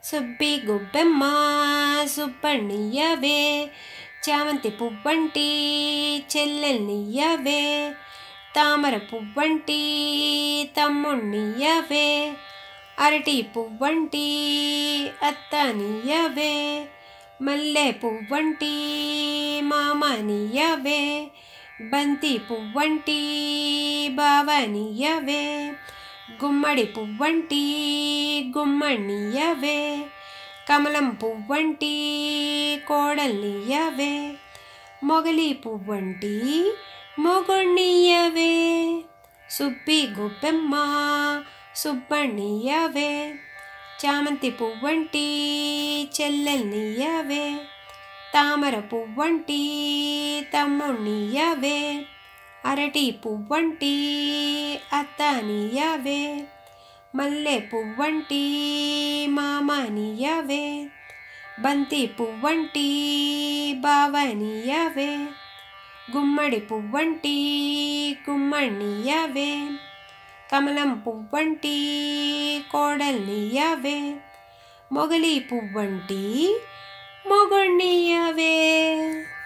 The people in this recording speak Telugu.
సుబ్బి గుబ్బెమ్మ సుబ్బణ్ణియ్యవే చామంతి పువ్వంటి చెల్లెల్నియ్యవే తామర పువ్వంటి తమ్ముణ్ణియ్యవే అరటి పువ్వంటి అత్తనియ్యవే మల్లె పువ్వంటి మామనియ్యవే బంతి పువ్వంటి బావనియ్యవే గుమ్మడి పువ్వంటి గుమ్మణ్ణియ్యవే కమలం పువ్వంటి కోడల్నియ్యవే మొగలి పువ్వంటి మొగుణ్ణియ్యవే సుబ్బి గుబ్బెమ్మ సుబ్బణ్ణియ్యవే చామంతి పువ్వంటి చెల్లెల్నియ్యవే తామర పువ్వంటి తమ్ముణ్ణియ్యవే అరటి పువ్వంటి అత్తనియ్యవే మల్లె పువ్వంటి మామనియ్యవే బంతి పువ్వంటి బావనియ్యవే గుమ్మడి పువ్వంటి గుమ్మణ్ణియ్యవే కమలం పువ్వంటి కోడల్నియ్యవే మొగలి పువ్వంటి మొగుణ్ణియ్యవే